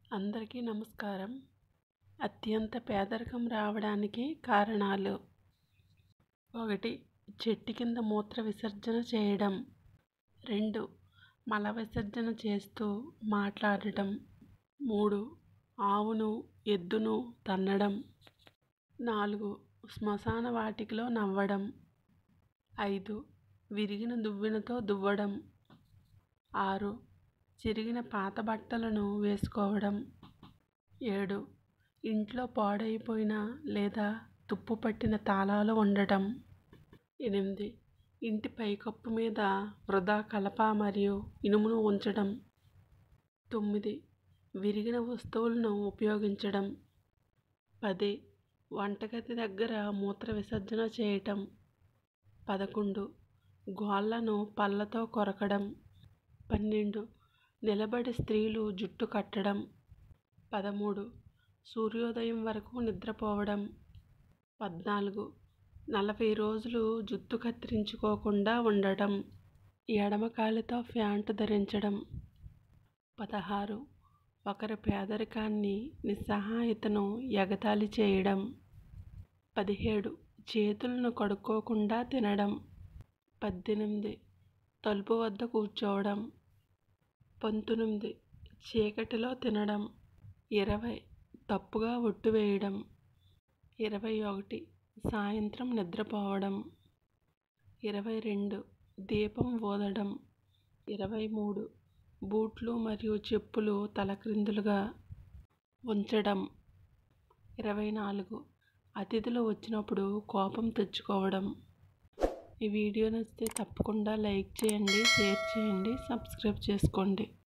అందరికీ నమస్కారం అత్యంత పేదరికం రావడానికి కారణాలు ఒకటి చెట్టు కింద మూత్ర విసర్జన చేయడం రెండు మల విసర్జన చేస్తూ మాట్లాడటం మూడు ఆవును ఎద్దును తన్నడం నాలుగు శ్మశాన వాటికలో నవ్వడం ఐదు విరిగిన దువ్వెనతో దువ్వడం ఆరు చిరిగిన పాత బట్టలను వేసుకోవడం ఏడు ఇంట్లో పాడైపోయిన లేదా తుప్పు పట్టిన తాళాలు ఉండటం ఎనిమిది ఇంటి పైకప్పు మీద వృధా కలప మరియు ఇనుమును ఉంచడం తొమ్మిది విరిగిన వస్తువులను ఉపయోగించడం పది వంటగది దగ్గర మూత్ర విసర్జన చేయటం పదకొండు గోళ్ళను పళ్ళతో కొరకడం పన్నెండు నిలబడి స్త్రీలు జుట్టు కట్టడం పదమూడు సూర్యోదయం వరకు నిద్రపోవడం పద్నాలుగు నలభై రోజులు జుట్టు కత్తిరించుకోకుండా ఉండటం ఎడమ కాలితో ప్యాంటు ధరించడం పదహారు ఒకరి పేదరికాన్ని నిస్సహాయతను ఎగతాళి చేయడం పదిహేడు చేతులను కడుక్కోకుండా తినడం పద్దెనిమిది తలుపు వద్ద కూర్చోవడం పంతొమ్మిది చీకటిలో తినడం ఇరవై తప్పుగా ఒట్టు వేయడం ఇరవై ఒకటి సాయంత్రం నిద్రపోవడం ఇరవై రెండు దీపం ఊదడం ఇరవై మూడు బూట్లు మరియు చెప్పులు తలక్రిందులుగా ఉంచడం ఇరవై నాలుగు అతిథులు వచ్చినప్పుడు కోపం తెచ్చుకోవడం ఈ వీడియో నచ్చితే తప్పకుండా లైక్ చేయండి షేర్ చేయండి సబ్స్క్రైబ్ చేసుకోండి